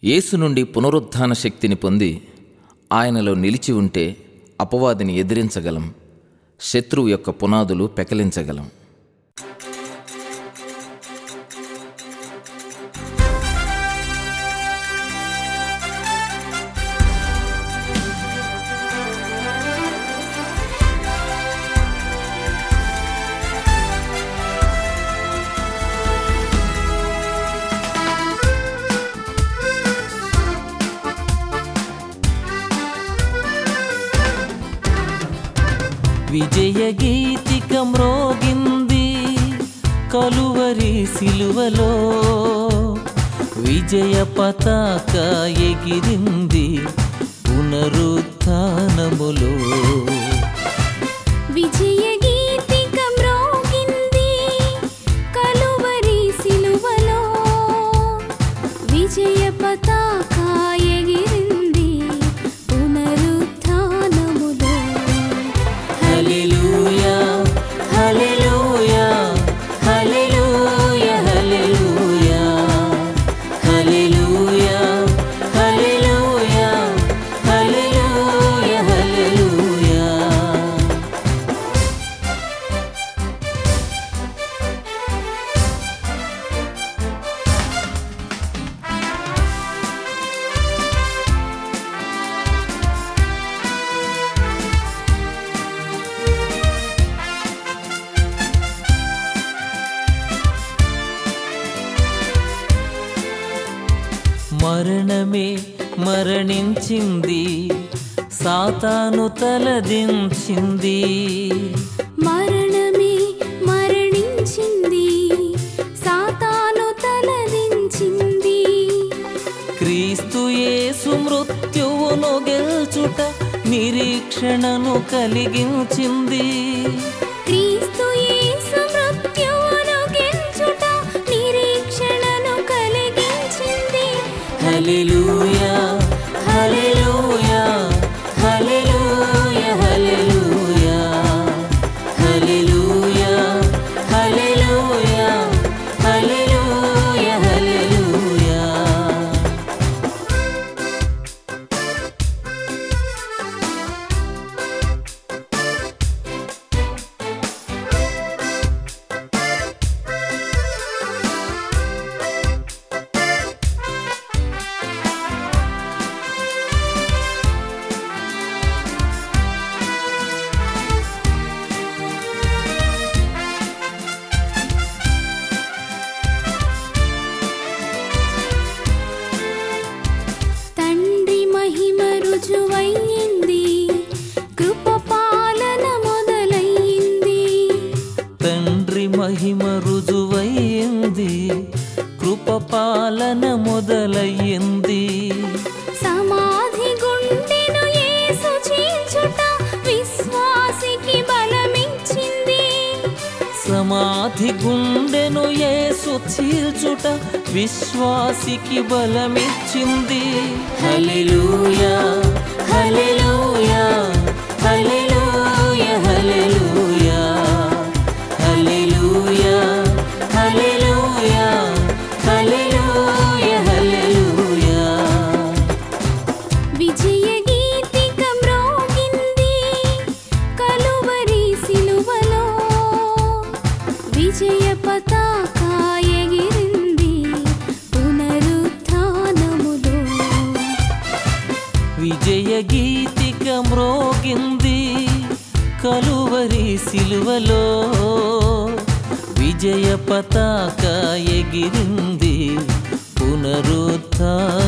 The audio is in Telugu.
యేసు నుండి పునరుత్థాన శక్తిని పొంది ఆయనలో నిలిచి ఉంటే అపవాదిని ఎదిరించగలం శత్రువు యొక్క పునాదులు పెకలించగలం విజయ గీతిక మ్రోగింది కలువరి సిలువలో విజయ పతాక ఎగిరింది పునరుత్థానములో విజయ గీతిక మ్రోగింది కలువరి సిలువలో విజయ పతాక ఎగిరింది పునరుత్థానములో హల్లెలూయా హల్లెలూయా హల్లెలూయా హల్లెలూయా హల్లెలూయా హల్లెలూయా హల్లెలూయా హల్లెలూయా మరణమే మరణించింది సాతాను తలదించింది మరణమే మరణించింది సాతాను తలదించింది క్రీస్తు యేసు మృత్యువును గెల్చుట నిరీక్షణను కలిగించింది క్రీస్తు యేసు మృత్యువును గెలుచుట నిరీక్షణను కలిగించింది హల్లెలూయా హల్లెలూయా హల్లెలూయా హల్లెలూయా హల్లెలూయా హల్లెలూయా హల్లెలూయా హల్లెలూయా తండ్రి మహిమ రుజువయ్యింది కృప పాలన మొదలయ్యింది తండ్రి మహిమ రుజువయ్యింది కృప పాలన మొదలయ్యింది సమాధి గుండెను యేసు చీల్చుట విశ్వాసికి బలమిచ్చింది సమాధి గుండెను యేసు చీల్చుట విశ్వాసికి బలమిచ్చింది హల్లెలూయా హల్లెలూయా హల్లెలూయా హల్లెలూయా హల్లెలూయా హల్లెలూయా హల్లెలూయా హల్లెలూయా విజయ గీతిక మ్రోగింది కలువరి సిలువలో విజయ పతాక ఎగిరింది పునరుత్థానములో విజయ గీతిక మ్రోగింది కలువరి సిలువలో విజయ పతాక ఎగిరింది పునరుత్థానములో